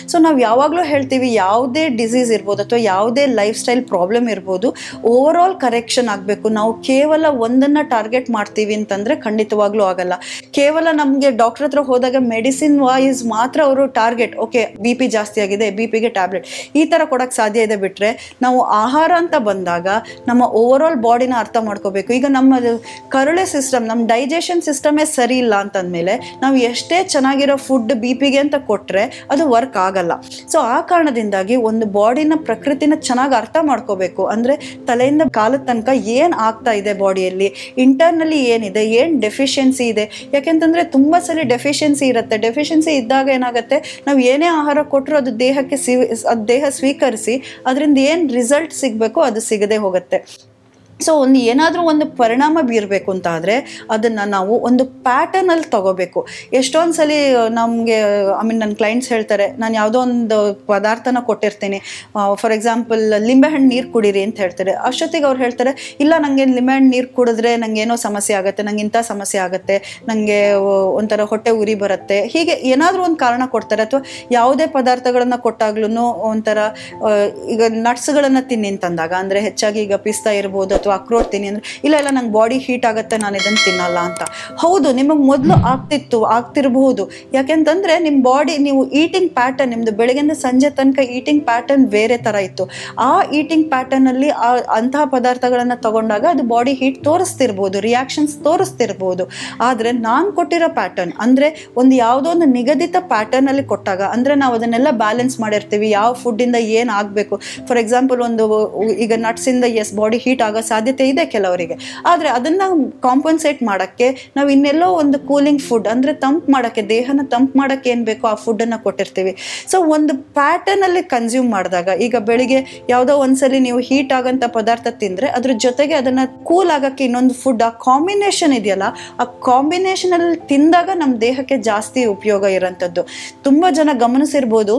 So ನಾವು ಯಾವಾಗಲೂ ಹೇಳ್ತೀವಿ ಯಾವುದೇ ಡಿಸೀಸ್ ಇರ್ಬೋದು ಅಥವಾ ಯಾವುದೇ ಲೈಫ್ ಸ್ಟೈಲ್ ಪ್ರಾಬ್ಲಮ್ ಇರ್ಬೋದು ಓವರ್ ಆಲ್ ಕರೆಕ್ಷನ್ ಆಗಬೇಕು ನಾವು ಕೇವಲ ಒಂದನ್ನು ಟಾರ್ಗೆಟ್ ಮಾಡ್ತೀವಿ ಅಂತಂದರೆ ಖಂಡಿತವಾಗ್ಲೂ ಆಗಲ್ಲ ಕೇವಲ ನಮಗೆ ಡಾಕ್ಟರ್ ಹತ್ರ ಹೋದಾಗ ಮೆಡಿಸಿನ್ ವಾಯ್ಸ್ ಮಾತ್ರ ಅವರು ಟಾರ್ಗೆಟ್ ಓಕೆ ಬಿ ಪಿ ಜಾಸ್ತಿ ಆಗಿದೆ ಬಿ ಪಿಗೆ ಟ್ಯಾಬ್ಲೆಟ್ ಈ ಥರ ಕೊಡೋಕ್ಕೆ ಸಾಧ್ಯ ಇದೆ ಬಿಟ್ಟರೆ ನಾವು ಆಹಾರ ಅಂತ ಬಂದಾಗ ನಮ್ಮ ಓವರ್ ಆಲ್ ಬಾಡಿನ ಅರ್ಥ ಮಾಡ್ಕೋಬೇಕು ಈಗ ನಮ್ಮ ಕರುಳೆ ಸಿಸ್ಟಮ್ ನಮ್ಮ ಡೈಜೆಷನ್ ಸಿಸ್ಟಮೇ ಸರಿ ಇಲ್ಲ ಅಂತಂದಮೇಲೆ ನಾವು ಎಷ್ಟೇ ಚೆನ್ನಾಗಿರೋ ಫುಡ್ ಬಿ ಪಿಗೆ ಅಂತ ಕೊಟ್ಟರೆ ಅದು ವರ್ಕ್ ಆಗಲ್ಲ ಸೊ ಆ ಕಾರಣದಿಂದಾಗಿ ಒಂದು ಬಾಡಿನ ಪ್ರಕೃತಿನ ಚೆನ್ನಾಗಿ ಅರ್ಥ ಮಾಡ್ಕೋಬೇಕು ಅಂದರೆ ತಲೆಯಿಂದ ಕಾಲದ ತನಕ ಏನು ಆಗ್ತಾ ಇದೆ ಬಾಡಿಯಲ್ಲಿ ಇಂಟರ್ನಲ್ಲಿ ಏನಿದೆ ಏನು ಡೆಫಿಷಿಯನ್ಸಿ ಇದೆ ಯಾಕೆಂತಂದರೆ ತುಂಬ ಸಲ ಡೆಫಿಷಿಯನ್ಸಿ ಇರುತ್ತೆ ಡೆಫಿಷಿಯನ್ಸಿ ಇದ್ದಾಗ ಏನಾಗುತ್ತೆ ನಾವು ಏನೇ ಆಹಾರ ಕೊಟ್ಟರು ಅದು ದೇಹಕ್ಕೆ ಸಿ ಅದು ದೇಹ ಸ್ವೀಕರಿಸಿ ಅದರಿಂದ ಏನು ರಿಸಲ್ಟ್ ಸಿಗಬೇಕು ಅದು ಸಿಗದೆ ಹೋಗುತ್ತೆ ಸೊ ಒಂದು ಏನಾದರೂ ಒಂದು ಪರಿಣಾಮ ಬೀರಬೇಕು ಅಂತ ಆದರೆ ಅದನ್ನು ನಾವು ಒಂದು ಪ್ಯಾಟರ್ನಲ್ಲಿ ತಗೋಬೇಕು ಎಷ್ಟೊಂದು ಸಲ ನಮಗೆ ಐ ಮೀನ್ ನನ್ನ ಕ್ಲೈಂಟ್ಸ್ ಹೇಳ್ತಾರೆ ನಾನು ಯಾವುದೋ ಒಂದು ಪದಾರ್ಥನ ಕೊಟ್ಟಿರ್ತೀನಿ ಫಾರ್ ಎಕ್ಸಾಂಪಲ್ ಲಿಂಬೆಹಣ್ಣು ನೀರು ಕುಡೀರಿ ಅಂತ ಹೇಳ್ತಾರೆ ಅಷ್ಟೊತ್ತಿಗೆ ಅವ್ರು ಹೇಳ್ತಾರೆ ಇಲ್ಲ ನನಗೆ ಲಿಂಬೆಹಣ್ಣು ನೀರು ಕುಡಿದ್ರೆ ನಂಗೆ ಏನೋ ಸಮಸ್ಯೆ ಆಗುತ್ತೆ ನಂಗೆ ಇಂಥ ಸಮಸ್ಯೆ ಆಗುತ್ತೆ ನನಗೆ ಒಂಥರ ಹೊಟ್ಟೆ ಉರಿ ಬರುತ್ತೆ ಹೀಗೆ ಏನಾದರೂ ಒಂದು ಕಾರಣ ಕೊಡ್ತಾರೆ ಅಥವಾ ಯಾವುದೇ ಪದಾರ್ಥಗಳನ್ನು ಕೊಟ್ಟಾಗ್ಲೂ ಒಂಥರ ಆ, ಈಗ ನಟ್ಸ್ಗಳನ್ನು ತಿನ್ನಿ ಅಂತಂದಾಗ ಅಂದರೆ ಹೆಚ್ಚಾಗಿ ಈಗ ಪಿಸ್ತಾ ಇರ್ಬೋದು ಅಥವಾ ಅಕ್ರೋಟ್ ತಿನ್ನಿ ಅಂದರೆ ಇಲ್ಲ ಇಲ್ಲ ನಂಗೆ ಬಾಡಿ ಹೀಟ್ ಆಗುತ್ತೆ ನಾನು ಇದನ್ನು ತಿನ್ನಲ್ಲ ಅಂತ ಹೌದು ನಿಮಗೆ ಮೊದಲು ಆಗ್ತಿತ್ತು ಆಗ್ತಿರಬಹುದು ಯಾಕೆಂತಂದರೆ ನಿಮ್ಮ ಬಾಡಿ ನೀವು ಈಟಿಂಗ್ ಪ್ಯಾಟರ್ನ್ ನಿಮ್ಮದು ಬೆಳಗ್ಗೆಯಿಂದ ಸಂಜೆ ತನಕ ಈಟಿಂಗ್ ಪ್ಯಾಟರ್ನ್ ಬೇರೆ ಥರ ಇತ್ತು ಆ ಈಟಿಂಗ್ ಪ್ಯಾಟರ್ನಲ್ಲಿ ಆ ಅಂತಹ ಪದಾರ್ಥಗಳನ್ನು ತಗೊಂಡಾಗ ಅದು ಬಾಡಿ ಹೀಟ್ ತೋರಿಸ್ತಿರ್ಬೋದು ರಿಯಾಕ್ಷನ್ಸ್ ತೋರಿಸ್ತಿರ್ಬೋದು ಆದರೆ ನಾನು ಕೊಟ್ಟಿರೋ ಪ್ಯಾಟರ್ನ್ ಅಂದರೆ ಒಂದು ಯಾವುದೋ ಒಂದು ನಿಗದಿತ ಪ್ಯಾಟರ್ನಲ್ಲಿ ಕೊಟ್ಟಾಗ ಅಂದರೆ ನಾವು ಅದನ್ನೆಲ್ಲ ಬ್ಯಾಲೆನ್ಸ್ ಮಾಡಿರ್ತೀವಿ ಯಾವ ಫುಡ್ಡಿಂದ ಏನು ಆಗಬೇಕು ಫಾರ್ ಎಕ್ಸಾಂಪಲ್ ಒಂದು ಈಗ ನಟ್ಸಿಂದ ಎಸ್ ಬಾಡಿ ಹೀಟ್ ಆಗೋ ಸಾಧ್ಯತೆ ಇದೆ ಕೆಲವರಿಗೆ ಆದರೆ ಅದನ್ನು ಕಾಂಪನ್ಸೇಟ್ ಮಾಡೋಕ್ಕೆ ನಾವು ಇನ್ನೆಲ್ಲೋ ಒಂದು ಕೂಲಿಂಗ್ ಫುಡ್ ಅಂದರೆ ತಂಪು ಮಾಡೋಕ್ಕೆ ದೇಹನ ತಂಪು ಮಾಡೋಕ್ಕೆ ಏನು ಬೇಕೋ ಆ ಫುಡ್ಡನ್ನು ಕೊಟ್ಟಿರ್ತೀವಿ ಸೊ ಒಂದು ಪ್ಯಾಟರ್ನಲ್ಲಿ ಕನ್ಸ್ಯೂಮ್ ಮಾಡಿದಾಗ ಈಗ ಬೆಳಿಗ್ಗೆ ಯಾವುದೋ ಒಂದ್ಸಲಿ ನೀವು ಹೀಟ್ ಆಗೋಂಥ ಪದಾರ್ಥ ತಿಂದರೆ ಅದ್ರ ಜೊತೆಗೆ ಅದನ್ನು ಕೂಲ್ ಆಗೋಕ್ಕೆ ಇನ್ನೊಂದು ಫುಡ್ ಆ ಕಾಂಬಿನೇಷನ್ ಇದೆಯಲ್ಲ ಆ ಕಾಂಬಿನೇಷನಲ್ಲಿ ತಿಂದಾಗ ನಮ್ಮ ದೇಹಕ್ಕೆ ಜಾಸ್ತಿ ಉಪಯೋಗ ಇರೋಂಥದ್ದು ತುಂಬ ಜನ ಗಮನಿಸಿರ್ಬೋದು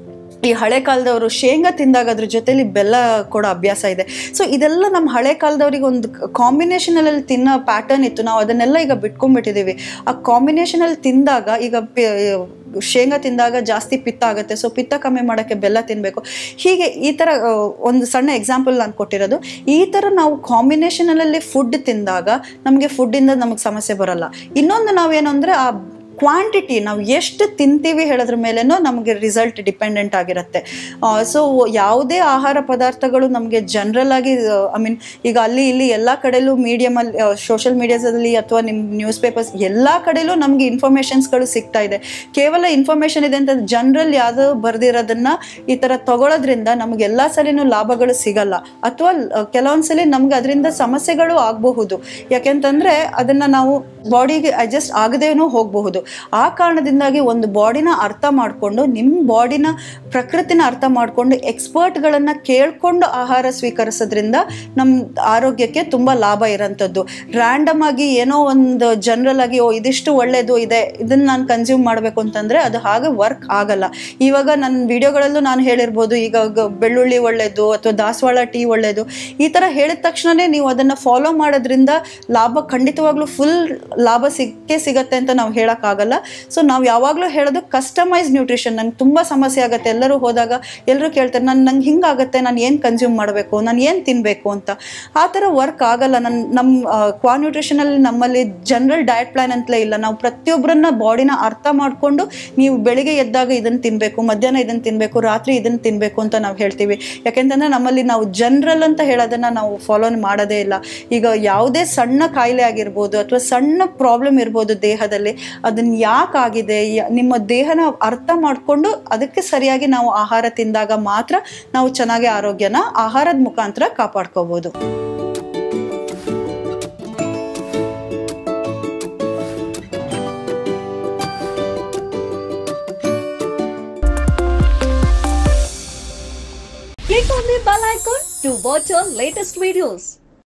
ಈ ಹಳೆ ಕಾಲದವರು ಶೇಂಗಾ ತಿಂದಾಗ ಅದ್ರ ಜೊತೆಲಿ ಬೆಲ್ಲ ಕೊಡೋ ಅಭ್ಯಾಸ ಇದೆ ಸೊ ಇದೆಲ್ಲ ನಮ್ಮ ಹಳೆ ಕಾಲದವ್ರಿಗೆ ಒಂದು ಕಾಂಬಿನೇಷನಲ್ಲಿ ತಿನ್ನೋ ಪ್ಯಾಟರ್ನ್ ಇತ್ತು ನಾವು ಅದನ್ನೆಲ್ಲ ಈಗ ಬಿಟ್ಕೊಂಡ್ಬಿಟ್ಟಿದ್ದೀವಿ ಆ ಕಾಂಬಿನೇಷನಲ್ಲಿ ತಿಂದಾಗ ಈಗ ಪಿ- ಶೇಂಗಾ ತಿಂದಾಗ ಜಾಸ್ತಿ ಪಿತ್ತ ಆಗುತ್ತೆ ಸೊ ಪಿತ್ತ ಕಮ್ಮಿ ಮಾಡೋಕ್ಕೆ ಬೆಲ್ಲ ತಿನ್ನಬೇಕು ಹೀಗೆ ಈ ಥರ ಆ, ಒಂದು ಸಣ್ಣ ಎಕ್ಸಾಂಪಲ್ ನಾನು ಕೊಟ್ಟಿರೋದು ಈ ಥರ ನಾವು ಕಾಂಬಿನೇಷನಲ್ಲಿ ಫುಡ್ ತಿಂದಾಗ ನಮಗೆ ಫುಡ್ಡಿಂದ ನಮಗೆ ಸಮಸ್ಯೆ ಬರಲ್ಲ ಇನ್ನೊಂದು ನಾವೇನು ಅಂದರೆ ಆ ಕ್ವಾಂಟಿಟಿ ನಾವು ಎಷ್ಟು ತಿಂತೀವಿ ಹೇಳೋದ್ರ ಮೇಲೇನೋ ನಮಗೆ ರಿಸಲ್ಟ್ ಡಿಪೆಂಡೆಂಟ್ ಆಗಿರುತ್ತೆ ಸೊ ಯಾವುದೇ ಆಹಾರ ಪದಾರ್ಥಗಳು ನಮಗೆ ಜನರಲ್ ಆಗಿ ಐ ಮೀನ್ ಈಗ ಅಲ್ಲಿ ಇಲ್ಲಿ ಎಲ್ಲ ಕಡೆಲೂ ಮೀಡಿಯಮಲ್ಲಿ ಸೋಷಿಯಲ್ ಮೀಡಿಯಾಸಲ್ಲಿ ಅಥವಾ ನಿಮ್ಮ ನ್ಯೂಸ್ ಪೇಪರ್ಸ್ ಎಲ್ಲ ಕಡೆಲೂ ನಮಗೆ ಇನ್ಫಾರ್ಮೇಷನ್ಸ್ಗಳು ಸಿಗ್ತಾ ಇದೆ ಕೇವಲ ಇನ್ಫಾರ್ಮೇಷನ್ ಇದೆ ಅಂತ ಜನರಲ್ ಯಾವುದೋ ಬರೆದಿರೋದನ್ನ ಈ ಥರ ತಗೊಳ್ಳೋದ್ರಿಂದ ನಮಗೆ ಎಲ್ಲ ಸಲಿನೂ ಲಾಭಗಳು ಸಿಗಲ್ಲ ಅಥವಾ ಕೆಲವೊಂದು ಸಲ ನಮ್ಗೆ ಅದರಿಂದ ಸಮಸ್ಯೆಗಳು ಆಗಬಹುದು ಯಾಕೆಂತಂದರೆ ಅದನ್ನು ನಾವು ಬಾಡಿಗೆ ಅಡ್ಜಸ್ಟ್ ಆಗದೇನೂ ಹೋಗಬಹುದು ಆ ಕಾರಣದಿಂದಾಗಿ ಒಂದು ಬಾಡಿನ ಅರ್ಥ ಮಾಡಿಕೊಂಡು ನಿಮ್ಮ ಬಾಡಿನ ಪ್ರಕೃತಿನ ಅರ್ಥ ಮಾಡಿಕೊಂಡು ಎಕ್ಸ್ಪರ್ಟ್ಗಳನ್ನು ಕೇಳ್ಕೊಂಡು ಆಹಾರ ಸ್ವೀಕರಿಸೋದ್ರಿಂದ ನಮ್ಮ ಆರೋಗ್ಯಕ್ಕೆ ತುಂಬ ಲಾಭ ಇರೋಂಥದ್ದು ರ್ಯಾಂಡಮ್ ಆಗಿ ಏನೋ ಒಂದು ಜನರಲ್ ಆಗಿ ಓ ಇದಿಷ್ಟು ಒಳ್ಳೆಯದು ಇದೆ ಇದನ್ನು ನಾನು ಕನ್ಸ್ಯೂಮ್ ಮಾಡಬೇಕು ಅಂತಂದರೆ ಅದು ಹಾಗೆ ವರ್ಕ್ ಆಗಲ್ಲ ಇವಾಗ ನನ್ನ ವಿಡಿಯೋಗಳಲ್ಲೂ ನಾನು ಹೇಳಿರ್ಬೋದು ಈಗ ಗ- ಬೆಳ್ಳುಳ್ಳಿ ಒಳ್ಳೆಯದು ಅಥವಾ ದಾಸವಾಳ ಟೀ ಒಳ್ಳೆಯದು ಈ ಥರ ಹೇಳಿದ ತಕ್ಷಣವೇ ನೀವು ಅದನ್ನು ಫಾಲೋ ಮಾಡೋದ್ರಿಂದ ಲಾಭ ಖಂಡಿತವಾಗ್ಲೂ ಫುಲ್ ಲಾಭ ಸಿಕ್ಕೇ ಸಿಗತ್ತೆ ಅಂತ ನಾವು ಹೇಳೋಕ್ಕಾಗಲ್ಲ ಸೊ ನಾವು ಯಾವಾಗಲೂ ಹೇಳೋದು ಕಸ್ಟಮೈಸ್ ನ್ಯೂಟ್ರಿಷನ್ ನಂಗೆ ತುಂಬ ಸಮಸ್ಯೆ ಆಗುತ್ತೆ ಎಲ್ಲರೂ ಹೋದಾಗ ಎಲ್ಲರೂ ಕೇಳ್ತಾರೆ ನಾನು ನಂಗೆ ಹಿಂಗಾಗುತ್ತೆ ನಾನು ಏನು ಕನ್ಸ್ಯೂಮ್ ಮಾಡಬೇಕು ನಾನು ಏನು ತಿನ್ನಬೇಕು ಅಂತ ಆ ಥರ ವರ್ಕ್ ಆಗಲ್ಲ ನನ್ನ ನಮ್ಮ ಕ್ವಾ ನ್ಯೂಟ್ರಿಷನಲ್ಲಿ ನಮ್ಮಲ್ಲಿ ಜನರಲ್ ಡಯಟ್ ಪ್ಲಾನ್ ಅಂತಲೇ ಇಲ್ಲ ನಾವು ಪ್ರತಿಯೊಬ್ಬರನ್ನ ಬಾಡಿನ ಅರ್ಥ ಮಾಡಿಕೊಂಡು ನೀವು ಬೆಳಿಗ್ಗೆ ಎದ್ದಾಗ ಇದನ್ನು ತಿನ್ನಬೇಕು ಮಧ್ಯಾಹ್ನ ಇದನ್ನು ತಿನ್ನಬೇಕು ರಾತ್ರಿ ಇದನ್ನು ತಿನ್ನಬೇಕು ಅಂತ ನಾವು ಹೇಳ್ತೀವಿ ಯಾಕೆಂತಂದರೆ ನಮ್ಮಲ್ಲಿ ನಾವು ಜನರಲ್ ಅಂತ ಹೇಳೋದನ್ನು ನಾವು ಫಾಲೋ ಮಾಡೋದೇ ಇಲ್ಲ ಈಗ ಯಾವುದೇ ಸಣ್ಣ ಕಾಯಿಲೆ ಆಗಿರ್ಬೋದು ಅಥವಾ ಸಣ್ಣ ಪ್ರಾಬ್ಲಮ್ ಇರ್ಬೋದು ದೇಹದಲ್ಲಿ ಅದನ್ನು ಯಾಕಾಗಿದೆ ಯ- ನಿಮ್ಮ ದೇಹನ ಅರ್ಥ ಮಾಡಿಕೊಂಡು ಅದಕ್ಕೆ ಸರಿಯಾಗಿ ನಾವು ಆಹಾರ ತಿಂದಾಗ ಮಾತ್ರ ನಾವು ಚೆನ್ನಾಗಿ ಆರೋಗ್ಯನ ಆಹಾರದ ಮುಖಾಂತರ ಕಾಪಾಡ್ಕೋಬೋದು Click on the bell icon to watch our latest videos.